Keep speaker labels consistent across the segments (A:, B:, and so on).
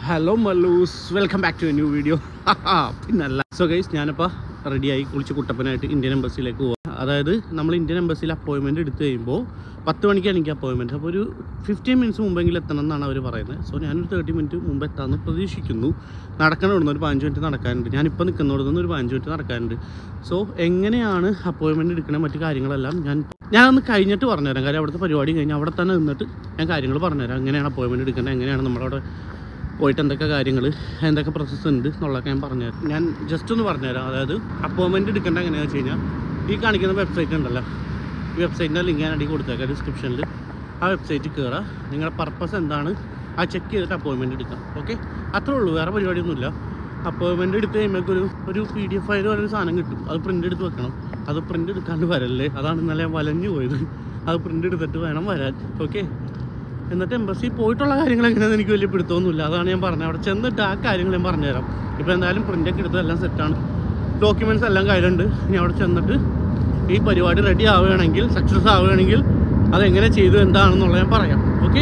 A: hello Mallus welcome back to a new video പിന്നല്ല so guys ഞാനിപ്പോൾ റെഡിയായി കുളിച്ച് കുട്ടപ്പനായിട്ട് ഇന്ത്യൻ എംബസിയിലേക്ക് പോവാം അതായത് നമ്മൾ ഇന്ത്യൻ എംബസിയിൽ അപ്പോയിൻമെൻറ്റ് എടുത്തു കഴിയുമ്പോൾ പത്ത് മണിക്കാണ് എനിക്ക് അപ്പോയിൻമെൻറ്റ് അപ്പോൾ ഒരു ഫിഫ്റ്റീൻ മിനിറ്റ്സ് മുമ്പെങ്കിലും എത്തണം എന്നാണ് അവർ പറയുന്നത് സോ ഞാനൊരു തേർട്ടി മിനിറ്റ് മുമ്പ് എത്താമെന്ന് പ്രതീക്ഷിക്കുന്നു നടക്കണം ഇവിടുന്ന് ഒരു പതിനഞ്ച് മിനിറ്റ് നടക്കാനുണ്ട് ഞാനിപ്പോൾ നിൽക്കുന്നിടത്ത് നിന്ന് ഒരു പതിനഞ്ച് മിനിറ്റ് നടക്കാനുണ്ട് സോ എങ്ങനെയാണ് അപ്പോയിൻമെൻറ്റ് എടുക്കണ മറ്റു കാര്യങ്ങളെല്ലാം ഞാൻ ഞാനൊന്ന് കഴിഞ്ഞിട്ട് പറഞ്ഞുതരാം കാര്യം അവിടുത്തെ പരിപാടി കഴിഞ്ഞ് അവിടെ തന്നെ നിന്നിട്ട് ഞാൻ കാര്യങ്ങൾ പറഞ്ഞുതരാം എങ്ങനെയാണ് അപ്പോയിൻമെൻറ്റ് എടുക്കേണ്ടത് എങ്ങനെയാണ് നമ്മളവിടെ പോയിട്ട് എന്തൊക്കെ കാര്യങ്ങൾ എന്തൊക്കെ പ്രോസസ്സ് ഉണ്ട് എന്നുള്ളതൊക്കെ ഞാൻ പറഞ്ഞുതരാം ഞാൻ ജസ്റ്റ് ഒന്ന് പറഞ്ഞുതരാം അതായത് അപ്പോയിൻമെൻറ്റ് എടുക്കേണ്ട എങ്ങനെയാണെന്ന് വെച്ച് കഴിഞ്ഞാൽ ഈ കാണിക്കുന്ന വെബ്സൈറ്റ് ഉണ്ടല്ലോ ഈ വെബ്സൈറ്റിൻ്റെ ലിങ്ക് ഞാൻ അടിയിൽ കൊടുത്തേക്കാം ഡിസ്ക്രിപ്ഷനിൽ ആ വെബ്സൈറ്റിൽ കയറുക നിങ്ങളുടെ പർപ്പസ് എന്താണ് ആ ചെക്ക് ചെയ്തിട്ട് അപ്പോയിൻമെൻറ്റ് എടുക്കാം ഓക്കെ അത്രേ ഉള്ളൂ വേറെ പരിപാടിയൊന്നുമില്ല അപ്പോയിൻമെൻറ്റ് എടുത്ത് കഴിയുമ്പോൾ ഒരു ഒരു പി ഡി എഫ് ഫയൽ ഒരു സാധനം കിട്ടും അത് പ്രിൻ്റ് എടുത്ത് വെക്കണം അത് പ്രിൻ്റ് എടുക്കാണ്ട് വരല്ലേ അതാണ് ഇന്നലെ ഞാൻ വലഞ്ഞു പോയത് അത് പ്രിൻ്റ് എടുത്തിട്ട് വേണം വരാൻ ഓക്കെ എന്നിട്ട് എംബസി പോയിട്ടുള്ള കാര്യങ്ങൾ എങ്ങനെയാണെന്ന് എനിക്ക് വലിയ പിടുത്തമൊന്നുമില്ല അതാണ് ഞാൻ പറഞ്ഞത് അവിടെ ചെന്നിട്ട് ആ കാര്യങ്ങൾ ഞാൻ പറഞ്ഞുതരാം ഇപ്പോൾ എന്തായാലും പ്രിൻ്റൊക്കെ എടുത്ത് എല്ലാം സെറ്റാണ് ഡോക്യുമെൻറ്റ്സ് എല്ലാം കയ്യിലുണ്ട് ഇനി അവിടെ ചെന്നിട്ട് ഈ പരിപാടി റെഡി ആവുകയാണെങ്കിൽ സക്സസ് ആവുകയാണെങ്കിൽ അതെങ്ങനെ ചെയ്തു എന്താണെന്നുള്ളത് ഞാൻ പറയാം ഓക്കെ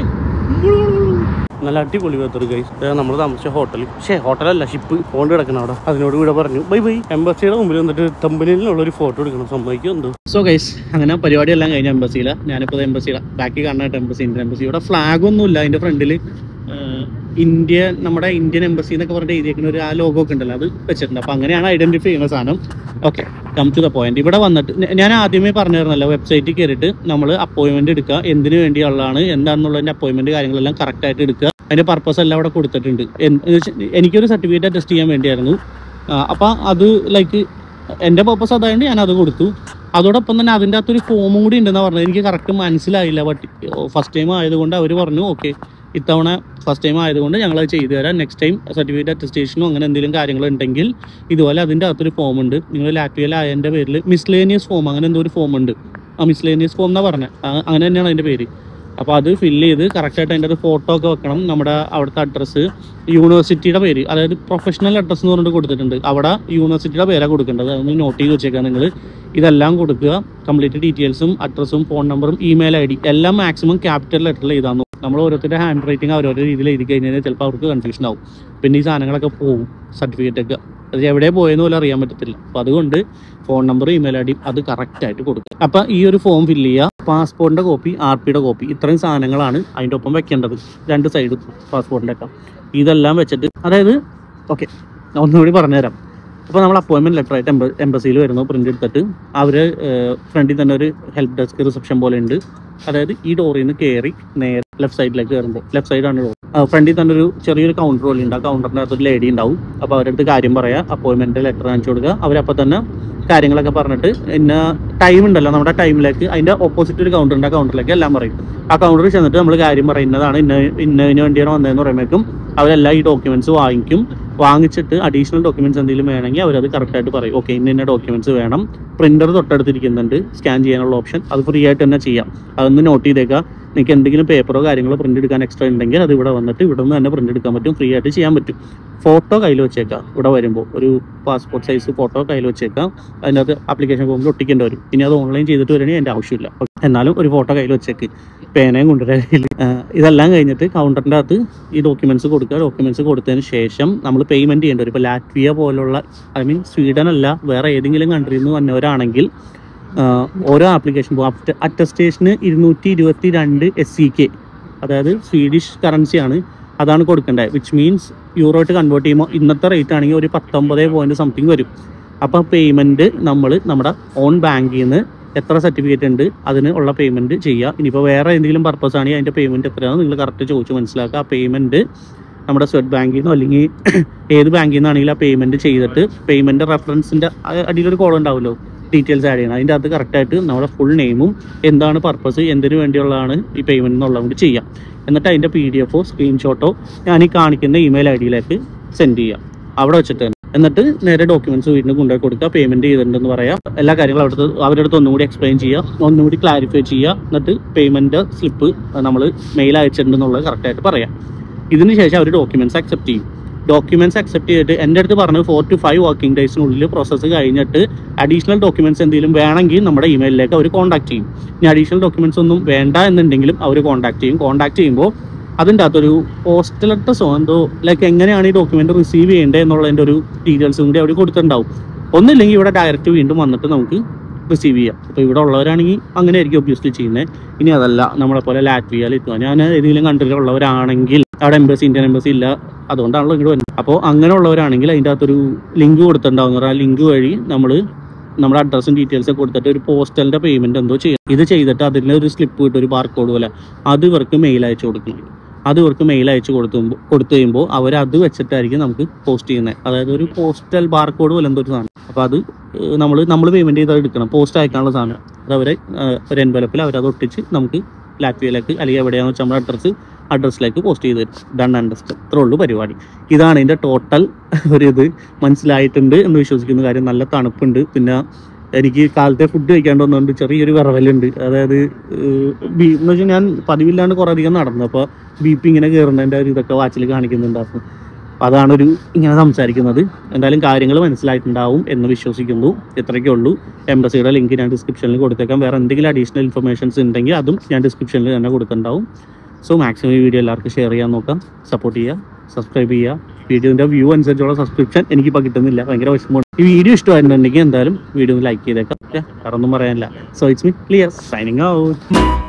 A: നല്ല അടിപൊളി വെത്തർ ഗൈസ് നമ്മൾ താമസിച്ച ഹോട്ടൽ പക്ഷേ ഹോട്ടലല്ല ഷിപ്പ് കൊണ്ട് കിടക്കണം അവിടെ അതിനോട് കൂടെ പറഞ്ഞു ബൈ ബൈ എംബസിയുടെ മുമ്പിൽ വന്നിട്ട് തമ്പനിയിലുള്ള ഒരു ഫോട്ടോ എടുക്കണം സമ്മതിക്കും എന്തോ സോ ഗൈസ് അങ്ങനെ പരിപാടിയെല്ലാം കഴിഞ്ഞ എംബസിയില ഞാനിപ്പോൾ എംബസിയുടെ ബാക്കി കാണാനായിട്ട് എംബസി ഇന്ത്യൻ എംബസി ഇവിടെ ഫ്ലാഗ് ഒന്നും ഇല്ല അതിന്റെ ഫ്രണ്ടിൽ ഇന്ത്യ നമ്മുടെ ഇന്ത്യൻ എംബസി എന്നൊക്കെ പറഞ്ഞിട്ട് എഴുതിയേക്കുന്ന ഒരു ആ ലോഗോ ഒക്കെ ഉണ്ടല്ലോ അത് വെച്ചിട്ടുണ്ട് അപ്പോൾ അങ്ങനെയാണ് ഐഡന്റിഫൈ ചെയ്യുന്ന സാധനം okay come to the point ഇവിടെ വന്നിട്ട് ഞ- ഞാൻ ആദ്യമേ പറഞ്ഞിരുന്നല്ലോ വെബ്സൈറ്റിൽ കയറിയിട്ട് നമ്മൾ അപ്പോയിൻമെന്റ് എടുക്കുക എന്തിനു വേണ്ടിയുള്ളതാണ് എന്താണെന്നുള്ളതിന്റെ അപ്പോയിൻമെന്റ് കാര്യങ്ങളെല്ലാം കറക്റ്റ് ആയിട്ട് എടുക്കുക അതിന്റെ പർപ്പസ് എല്ലാം അവിടെ കൊടുത്തിട്ടുണ്ട് എന്ന് വെച്ചാ എനിക്കൊരു സർട്ടിഫിക്കറ്റ് ടെസ്റ്റ് ചെയ്യാൻ വേണ്ടിയായിരുന്നു അപ്പം അത് ലൈക്ക് എൻ്റെ പർപ്പസ് അതായത് ഞാൻ അത് കൊടുത്തു അതോടൊപ്പം തന്നെ അതിൻ്റെ അകത്തൊരു ഫോമും കൂടി ഉണ്ടെന്ന് പറഞ്ഞത് എനിക്ക് കറക്റ്റ് മനസ്സിലായില്ല ബട്ട് ഫസ്റ്റ് ടൈം ആയതുകൊണ്ട് അവർ പറഞ്ഞു ഓക്കെ ഇത്തവണ ഫസ്റ്റ് ടൈം ആയതുകൊണ്ട് ഞങ്ങൾ അത് ചെയ്തു തരാം നെക്സ്റ്റ് ടൈം സർട്ടിഫിക്കറ്റ് അറ്റസ്റ്റേഷനോ അങ്ങനെ എന്തെങ്കിലും കാര്യങ്ങൾ ഉണ്ടെങ്കിൽ ഇതുപോലെ അതിൻ്റെ അകത്തൊരു ഫോം ഉണ്ട് നിങ്ങൾ ലാറ്റ്വിയയിലായതിൻ്റെ പേരിൽ മിസ്ലേനിയസ് ഫോം അങ്ങനെ എന്തോ ഒരു ഫോം ഉണ്ട് ആ മിസ്ലേനിയസ് ഫോം എന്നാണ് പറഞ്ഞത് അങ്ങനെ തന്നെയാണ് അതിൻ്റെ പേര് അപ്പോൾ അത് ഫില്ല് ചെയ്ത് കറക്റ്റായിട്ട് അതിൻ്റെ ഒരു ഫോട്ടോ ഒക്കെ വെക്കണം നമ്മുടെ അവിടുത്തെ അഡ്രസ്സ് യൂണിവേഴ്സിറ്റിയുടെ പേര് അതായത് പ്രൊഫഷണൽ അഡ്രസ്സ് എന്ന് പറഞ്ഞിട്ട് കൊടുത്തിട്ടുണ്ട് അവിടെ യൂണിവേഴ്സിറ്റിയുടെ പേരാണ് കൊടുക്കേണ്ടത് അതൊന്ന് നോട്ട് ചെയ്ത് വെച്ചേക്കാം നിങ്ങൾ ഇതെല്ലാം കൊടുക്കുക കംപ്ലീറ്റ് ഡീറ്റെയിൽസും അഡ്രസ്സും ഫോൺ നമ്പറും ഇമെയിൽ ഐ ഡി എല്ലാം മാക്സിമം ക്യാപിറ്റൽ ലെറ്ററിൽ എഴുതാൻ നോക്കും നമ്മൾ ഓരോരുത്തരുടെ ഹാൻഡ് റൈറ്റിംഗ് അവരോരോ രീതിയിൽ എഴുതി കഴിഞ്ഞാൽ ചിലപ്പോൾ അവർക്ക് കൺഫ്യൂഷൻ ആവും പിന്നെ ഈ സാധനങ്ങളൊക്കെ പോകും സർട്ടിഫിക്കറ്റ് ഒക്കെ അത് എവിടെ പോയെന്ന് പോലും അറിയാൻ പറ്റത്തില്ല അപ്പോൾ അതുകൊണ്ട് ഫോൺ നമ്പർ ഇമെയിൽ ഐ ഡി അത് കറക്റ്റ് ആയിട്ട് കൊടുക്കുക അപ്പോൾ ഈ ഒരു ഫോം ഫില്ല് ചെയ്യുക പാസ്പോർട്ടിൻ്റെ കോപ്പി ആർ പിയുടെ കോപ്പി ഇത്രയും സാധനങ്ങളാണ് അതിൻ്റെ ഒപ്പം വെക്കേണ്ടത് രണ്ട് സൈഡ് പാസ്പോർട്ടിൻ്റെ ഒക്കെ ഇതെല്ലാം വെച്ചിട്ട് അതായത് ഓക്കെ ഒന്നുകൂടി പറഞ്ഞുതരാം അപ്പോൾ നമ്മൾ അപ്പോയിൻമെൻറ്റ് ലെറ്റർ ആയിട്ട് എംബ എംബസിയിൽ വരുന്നു പ്രിൻ്റ് എടുത്തിട്ട് അവർ ഫ്രണ്ടിൽ തന്നെ ഒരു ഹെൽപ്പ് ഡെസ്ക് റിസപ്ഷൻ പോലെ ഉണ്ട് അതായത് ഈ ഡോറിൽ നിന്ന് കയറി നേരെ ലെഫ്റ്റ് സൈഡിലേക്ക് കയറുമ്പോൾ ലെഫ്റ്റ് സൈഡാണ് ഡോർ ഫ്രണ്ടിൽ തന്നെ ഒരു ചെറിയൊരു കൗണ്ടർ പോലെ ഉണ്ട് ആ കൗണ്ടറിൻ്റെ അകത്ത് ഒരു ലേഡി ഉണ്ടാവും അപ്പോൾ അവരടുത്ത് കാര്യം പറയാം അപ്പോയിൻമെൻറ്റ് ലെറ്റർ കാണിച്ചു കൊടുക്കുക അവരപ്പോൾ തന്നെ കാര്യങ്ങളൊക്കെ പറഞ്ഞിട്ട് ഇന്ന ടൈം ഉണ്ടല്ലോ നമ്മുടെ ടൈമിലേക്ക് അതിൻ്റെ ഓപ്പോസിറ്റ് ഒരു കൗണ്ടർ ഉണ്ട് ആ കൗണ്ടറിലേക്ക് എല്ലാം പറയും ആ കൗണ്ടറിൽ ചെന്നിട്ട് നമ്മൾ കാര്യം പറയുന്നതാണ് ഇന്ന ഇന്നതിന് വേണ്ടിയാണ് വന്നതെന്ന് പറയുമ്പോഴേക്കും അവരെല്ലാം ഈ ഡോക്യുമെന്റ്സ് വാങ്ങിക്കും വാങ്ങിച്ചിട്ട് അഡീഷണൽ ഡോക്യുമെന്റ്സ് എന്തെങ്കിലും വേണമെങ്കിൽ അവരത് കറക്റ്റായിട്ട് പറയും ഓക്കെ ഇന്ന ഇന്ന ഡോക്യുമെന്റ്സ് വേണം പ്രിന്റർ തൊട്ടടുത്തിരിക്കുന്നുണ്ട് സ്കാൻ ചെയ്യാനുള്ള ഓപ്ഷൻ അത് ഫ്രീ ആയിട്ട് തന്നെ ചെയ്യാം അതൊന്ന് നോട്ട് ചെയ്തേക്കുക നിങ്ങൾക്ക് എന്തെങ്കിലും പേപ്പറോ കാര്യങ്ങളോ പ്രിന്റ് എടുക്കാൻ എക്സ്ട്രാ ഉണ്ടെങ്കിൽ അത് ഇവിടെ വന്നിട്ട് ഇവിടെ നിന്ന് തന്നെ പ്രിന്റ് എടുക്കാൻ പറ്റും ഫ്രീ ആയിട്ട് ചെയ്യാൻ പറ്റും ഫോട്ടോ കയ്യിൽ വെച്ചേക്കാം ഇവിടെ വരുമ്പോൾ ഒരു പാസ്പോർട്ട് സൈസ് ഫോട്ടോ കയ്യിൽ വെച്ചേക്കാം അതിനകത്ത് ആപ്ലിക്കേഷൻ ഫോമിൽ ഒട്ടിക്കേണ്ടി വരും ഇനി അത് ഓൺലൈൻ ചെയ്തിട്ട് വരണമെങ്കിൽ എൻ്റെ ആവശ്യമില്ല എന്നാലും ഒരു ഫോട്ടോ കയ്യിൽ വെച്ചേക്ക് പേനയും കൊണ്ടുവരാൻ കയ്യിൽ ഇതെല്ലാം കഴിഞ്ഞിട്ട് കൗണ്ടറിൻ്റെ അകത്ത് ഈ ഡോക്യുമെന്റ്സ് കൊടുക്കുക ഡോക്യുമെന്റ്സ് കൊടുത്തതിന് ശേഷം നമ്മൾ പേയ്മെന്റ് ചെയ്യേണ്ടി വരും ഇപ്പോൾ ലാറ്റ്വിയ പോലുള്ള ഐ മീൻ സ്വീഡൻ അല്ല വേറെ ഏതെങ്കിലും കൺട്രിയിൽ നിന്ന് വന്നവരാണെങ്കിൽ ആഹ് ഓരോ ആപ്ലിക്കേഷൻ അറ്റസ്റ്റേഷന് ഇരുന്നൂറ്റി ഇരുപത്തി രണ്ട് എസ് സി കെ അതായത് സ്വീഡിഷ് കറൻസിയാണ് അതാണ് കൊടുക്കേണ്ടത് വിച്ച് മീൻസ് യൂറോ ആയിട്ട് കൺവേർട്ട് ചെയ്യുമ്പോൾ ഇന്നത്തെ റേറ്റ് ആണെങ്കിൽ ഒരു പത്തൊമ്പത് പോയിന്റ് സംതിങ് വരും അപ്പോൾ പേയ്മെൻറ്റ് നമ്മൾ നമ്മുടെ ഓൺ ബാങ്കിൽ നിന്ന് എത്ര സർട്ടിഫിക്കറ്റ് ഉണ്ട് അതിന് ഉള്ള പേയ്മെൻറ്റ് ചെയ്യുക ഇനിയിപ്പോൾ വേറെ എന്തെങ്കിലും പർപ്പസ് ആണെങ്കിൽ അതിൻ്റെ പേയ്മെൻറ്റ് എത്രയാണ് നിങ്ങൾ കറക്റ്റ് ചോദിച്ച് മനസ്സിലാക്കുക ആ പേയ്മെൻറ്റ് നമ്മുടെ സ്വെറ്റ് ബാങ്കിൽ നിന്നോ അല്ലെങ്കിൽ ഏത് ബാങ്കിൽ നിന്നാണെങ്കിലും ആ പേയ്മെൻറ്റ് ചെയ്തിട്ട് പേയ്മെൻറ്റ് റെഫറൻസിൻ്റെ അടിയിലൊരു കോളം ഉണ്ടാവുമല്ലോ ഡീറ്റെയിൽസ് ആഡ് ചെയ്യണം അതിൻ്റെ അകത്ത് കറക്റ്റായിട്ട് നമ്മുടെ ഫുൾ നെയിമും എന്താണ് പർപ്പസ് എന്തിനു വേണ്ടിയുള്ളതാണ് ഈ പേയ്മെൻറ്റ് എന്നുള്ളത് കൂടി ചെയ്യാം എന്നിട്ട് അതിൻ്റെ പി ഡി എഫോ സ്ക്രീൻഷോട്ടോ ഞാൻ ഈ കാണിക്കുന്ന ഇമെയിൽ ഐ ഡിയിലേക്ക് സെൻഡ് ചെയ്യാം അവിടെ വെച്ചിട്ട് തന്നെ എന്നിട്ട് നേരെ ഡോക്യുമെന്റ്സ് വീട്ടിൽ കൊണ്ടുപോയി കൊടുക്കുക പേയ്മെന്റ് ചെയ്തിട്ടുണ്ടെന്ന് പറയാം എല്ലാ കാര്യങ്ങളും അവിടുത്തെ അവരുടെ അടുത്ത് ഒന്നുകൂടി എക്സ്പ്ലെയിൻ ചെയ്യുക ഒന്നുകൂടി ക്ലാരിഫൈ ചെയ്യുക എന്നിട്ട് പേയ്മെന്റ് സ്ലിപ്പ് നമ്മൾ മെയിൽ അയച്ചിട്ടുണ്ടെന്നുള്ളത് കറക്റ്റായിട്ട് പറയാം ഇതിന് ശേഷം അവർ ഡോക്യുമെന്റ്സ് അക്സെപ്റ്റ് ചെയ്യും ഡോക്യുമെന്റ്സ് അക്സെപ്റ്റ് ചെയ്തിട്ട് എൻ്റെ അടുത്ത് പറഞ്ഞു ഫോർ ടു ഫൈവ് വർക്കിംഗ് ഡേയ്സിനുള്ളിൽ പ്രോസസ്സ് കഴിഞ്ഞിട്ട് അഡീഷണൽ ഡോക്യുമെന്റ്സ് എന്തെങ്കിലും വേണമെങ്കിൽ നമ്മുടെ ഇമെയിലിലേക്ക് അവർ കോൺടാക്ട് ചെയ്യും ഇനി അഡീഷണൽ ഡോക്യുമെന്റ്സ് ഒന്നും വേണ്ട എന്നുണ്ടെങ്കിലും അവർ കോൺടാക്ട് ചെയ്യും കോൺടാക്ട് ചെയ്യുമ്പോൾ അതിൻ്റെ അകത്തൊരു പോസ്റ്റൽ അഡ്രസ്സോ എന്തോ ലൈക്ക് എങ്ങനെയാണ് ഈ ഡോക്യുമെന്റ് റിസീവ് ചെയ്യേണ്ടത് എന്നുള്ളതിൻ്റെ ഒരു ഡീറ്റെയിൽസും കൂടി അവിടെ കൊടുത്തിട്ടുണ്ടാവും ഒന്നില്ലെങ്കിൽ ഇവിടെ ഡയറക്റ്റ് വീണ്ടും വന്നിട്ട് നമുക്ക് റിസീവ് ചെയ്യാം അപ്പോൾ ഇവിടെ ഉള്ളവരാണെങ്കിൽ അങ്ങനെ ആയിരിക്കും ഒബ്വിയസ്ലി ചെയ്യുന്നത് ഇനി അതല്ല നമ്മളെ പോലെ ലാറ്റ്വിയ ലിത്വാ ഞാൻ ഏതെങ്കിലും കൺട്രിയിലുള്ളവരാണെങ്കിൽ അവിടെ എംബസി ഇന്ത്യൻ എംബസി ഇല്ല അതുകൊണ്ടാണല്ലോ ഇങ്ങോട്ട് വരുന്നത് അപ്പോൾ അങ്ങനെയുള്ളവരാണെങ്കിൽ അതിൻ്റെ അകത്തൊരു ലിങ്ക് കൊടുത്തിട്ടുണ്ടാവും ആ ലിങ്ക് വഴി നമ്മൾ നമ്മുടെ അഡ്രസ്സും ഡീറ്റെയിൽസ് ഒക്കെ കൊടുത്തിട്ട് ഒരു പോസ്റ്റലിന്റെ പേയ്മെന്റ് എന്തോ ചെയ്യണം ഇത് ചെയ്തിട്ട് അതിന് ഒരു സ്ലിപ്പ് കിട്ടും ഒരു ബാർകോഡ് പോലെ അത് ഇവർക്ക് മെയിൽ അയച്ചു കൊടുക്കണം അത് ഇവർക്ക് മെയിൽ അയച്ചു കൊടുത്തു കൊടുത്തു കഴിയുമ്പോൾ അവർ അത് വെച്ചിട്ടായിരിക്കും നമുക്ക് പോസ്റ്റ് ചെയ്യുന്നത് അതായത് ഒരു പോസ്റ്റൽ ബാർകോഡ് പോലെ എന്തോ ഒരു സാധനം അപ്പോൾ അത് നമ്മൾ നമ്മൾ പേയ്മെന്റ് ചെയ്ത് എടുക്കണം പോസ്റ്റ് അയക്കാനുള്ള സാധനം അത് അവരെ ഒരു എൻവലപ്പിൽ അവരത് ഒട്ടിച്ച് നമുക്ക് ലാറ്റ്വിയയിലേക്ക് അല്ലെങ്കിൽ എവിടെയാണെന്ന് വെച്ചാൽ നമ്മുടെ അഡ്രസ്സ് അഡ്രസ്സിലേക്ക് പോസ്റ്റ് ചെയ്ത് തരും ഡൺ അണ്ടർസ്റ്റ് ഇത്രേ ഉള്ളൂ പരിപാടി ഇതാണ് ഇതിൻ്റെ ടോട്ടൽ ഒരു ഇത് മനസ്സിലായിട്ടുണ്ട് എന്ന് വിശ്വസിക്കുന്ന കാര്യം നല്ല തണുപ്പുണ്ട് പിന്നെ എനിക്ക് കാലത്തെ ഫുഡ് കഴിക്കാണ്ട് വന്നുകൊണ്ട് ചെറിയൊരു വിറവലുണ്ട് അതായത് ഏഹ്, ബി എന്ന് വെച്ചാൽ ഞാൻ പതിവില്ലാണ്ട് കുറേ അധികം നടന്നു അപ്പോൾ ബി പി ഇങ്ങനെ കയറുന്നതിൻ്റെ ഒരു ഇതൊക്കെ വാച്ചിൽ കാണിക്കുന്നുണ്ടായിരുന്നു അപ്പോൾ അതാണ് ഒരു ഇങ്ങനെ സംസാരിക്കുന്നത് എന്തായാലും കാര്യങ്ങൾ മനസ്സിലായിട്ടുണ്ടാവും എന്ന് വിശ്വസിക്കുന്നു ഇത്രയൊക്കെ ഉള്ളൂ എംബസിയുടെ ലിങ്ക് ഞാൻ ഡിസ്ക്രിപ്ഷനിൽ കൊടുത്തേക്കാം വേറെ എന്തെങ്കിലും അഡീഷണൽ ഇൻഫർമേഷൻസ് ഉണ്ടെങ്കിൽ അതും ഞാൻ ഡിസ്ക്രിപ്ഷനിൽ തന്നെ കൊടുത്തിട്ടുണ്ടാവും സോ മാക്സിമം ഈ വീഡിയോ എല്ലാവർക്കും ഷെയർ ചെയ്യാൻ നോക്കാം സപ്പോർട്ട് ചെയ്യുക സബ്സ്ക്രൈബ് ചെയ്യുക വീഡിയോൻ്റെ വ്യൂ അനുസരിച്ചുള്ള സബ്സ്ക്രിപ്ഷൻ എനിക്കിപ്പോൾ കിട്ടുന്നില്ല ഭയങ്കര വിഷമമാണ് ഈ വീഡിയോ ഇഷ്ടമായിട്ടുണ്ടെങ്കിൽ എന്തായാലും വീഡിയോ ഒന്ന് ലൈക്ക് ചെയ്തേക്കാം ഓക്കെ വേറെ ഒന്നും പറയാനില്ല so it's me clear signing out